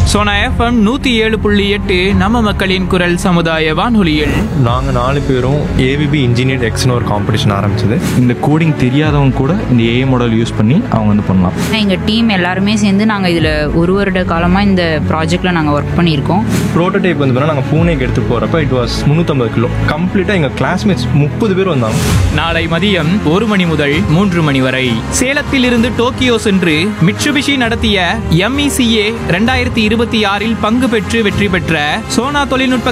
Sona FM நூத்தி ஏழு புள்ளி எட்டு நம்ம மக்களின் குரல் சமுதாய வானொலியில் நாங்கள் நாலு பேரும் ஏவிபி இன்ஜினியர் எக்ஸ்னு ஒரு காம்படிஷன் ஆரம்பிச்சது இந்த கோடிங் தெரியாதவங்க கூட இந்த ஏஐ மாடல் யூஸ் பண்ணி அவங்க வந்து பண்ணலாம் எங்கள் டீம் எல்லாருமே சேர்ந்து நாங்கள் இதில் ஒரு வருட காலமாக இந்த ப்ராஜெக்டில் நாங்கள் ஒர்க் பண்ணியிருக்கோம் ப்ரோட்டோடைப் வந்து நாங்கள் பூனேக்கு எடுத்து போகிறப்ப இட் வாஸ் முந்நூற்றம்பது கிலோ கம்ப்ளீட்டாக எங்கள் கிளாஸ்மேட்ஸ் முப்பது பேர் வந்தாங்க நாளை மதியம் ஒரு மணி முதல் மூன்று மணி வரை சேலத்தில் இருந்து டோக்கியோ சென்று மிட்சுபிஷி நடத்திய எம்இசிஏ ரெண்டாயிரத்தி இருபத்தி ஆறில் பங்கு பெற்று வெற்றி பெற்ற சோனா தொழில்நுட்ப